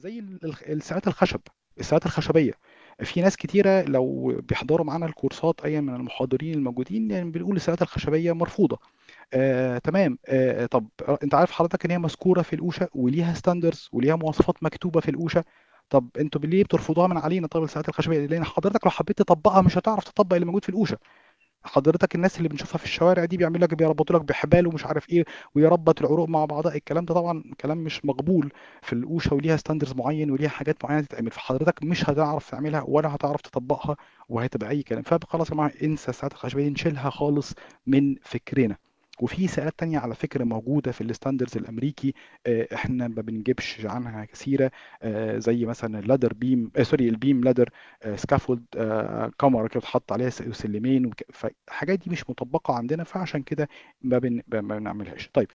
زي ال- الخ- الساعات الخشب الساعات الخشبيه في ناس كتيره لو بيحضروا معانا الكورسات اي من المحاضرين الموجودين يعني بنقول الساعات الخشبيه مرفوضه آه، تمام آه، طب آه، انت عارف حضرتك ان هي مذكوره في الاوشا وليها ستاندرز وليها مواصفات مكتوبه في الاوشا طب انتوا ليه بترفضوها من علينا طب الساعات الخشبيه دي؟ لان حضرتك لو حبيت تطبقها مش هتعرف تطبق اللي موجود في الاوشا حضرتك الناس اللي بنشوفها في الشوارع دي بيعمل لك بيربطوا لك بحبال ومش عارف ايه ويربط العروق مع بعضها الكلام ده طبعا كلام مش مقبول في الاوشا وليها ستاندرز معين وليها حاجات معينه تتعمل فحضرتك مش هتعرف تعملها ولا هتعرف تطبقها وهتبقى اي كلام فخلاص يا جماعه انسى الساعات الخشبيه دي نشيلها خالص من فكرنا وفي ساعات تانية على فكرة موجودة في الستاندرز الأمريكي آه، احنا ما بنجيبش عنها كثيرة آه، زي مثلا اللادر بيم آه سوري البيم لادر سكافولد كاميرا كده بتحط عليها س- سلمين وك- فالحاجات دي مش مطبقة عندنا فعشان كده ما, بن... ما بنعملهاش طيب